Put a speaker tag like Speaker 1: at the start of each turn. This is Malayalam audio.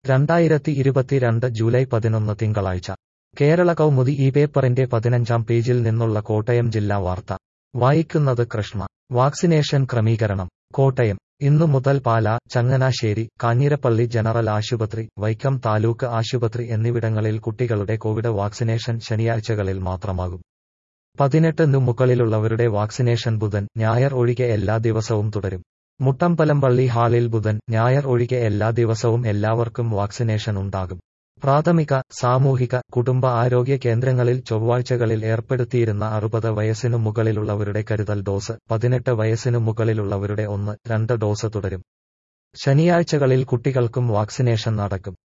Speaker 1: രണ്ടായിരത്തി ഇരുപത്തിരണ്ട് ജൂലൈ പതിനൊന്ന് തിങ്കളാഴ്ച കേരള കൗമുദി ഈ പേപ്പറിന്റെ പതിനഞ്ചാം പേജിൽ നിന്നുള്ള കോട്ടയം ജില്ലാ വാർത്ത വായിക്കുന്നത് കൃഷ്ണ വാക്സിനേഷൻ ക്രമീകരണം കോട്ടയം ഇന്നു മുതൽ പാല ചങ്ങനാശ്ശേരി കാഞ്ഞിരപ്പള്ളി ജനറൽ ആശുപത്രി വൈക്കം താലൂക്ക് ആശുപത്രി എന്നിവിടങ്ങളിൽ കുട്ടികളുടെ കോവിഡ് വാക്സിനേഷൻ ശനിയാഴ്ചകളിൽ മാത്രമാകും പതിനെട്ടിനു മുകളിലുള്ളവരുടെ വാക്സിനേഷൻ ബുധൻ ഞായർ ഒഴികെ എല്ലാ ദിവസവും തുടരും മുട്ടമ്പലം ഹാളിൽ ബുധൻ ഞായർ ഒഴികെ എല്ലാ ദിവസവും എല്ലാവർക്കും വാക്സിനേഷൻ ഉണ്ടാകും പ്രാഥമിക സാമൂഹിക കുടുംബ ആരോഗ്യ കേന്ദ്രങ്ങളിൽ ചൊവ്വാഴ്ചകളിൽ ഏർപ്പെടുത്തിയിരുന്ന അറുപത് വയസ്സിനു മുകളിലുള്ളവരുടെ കരുതൽ ഡോസ് പതിനെട്ട് വയസ്സിനു മുകളിലുള്ളവരുടെ ഒന്ന് രണ്ട് ഡോസ് തുടരും ശനിയാഴ്ചകളിൽ കുട്ടികൾക്കും വാക്സിനേഷൻ നടക്കും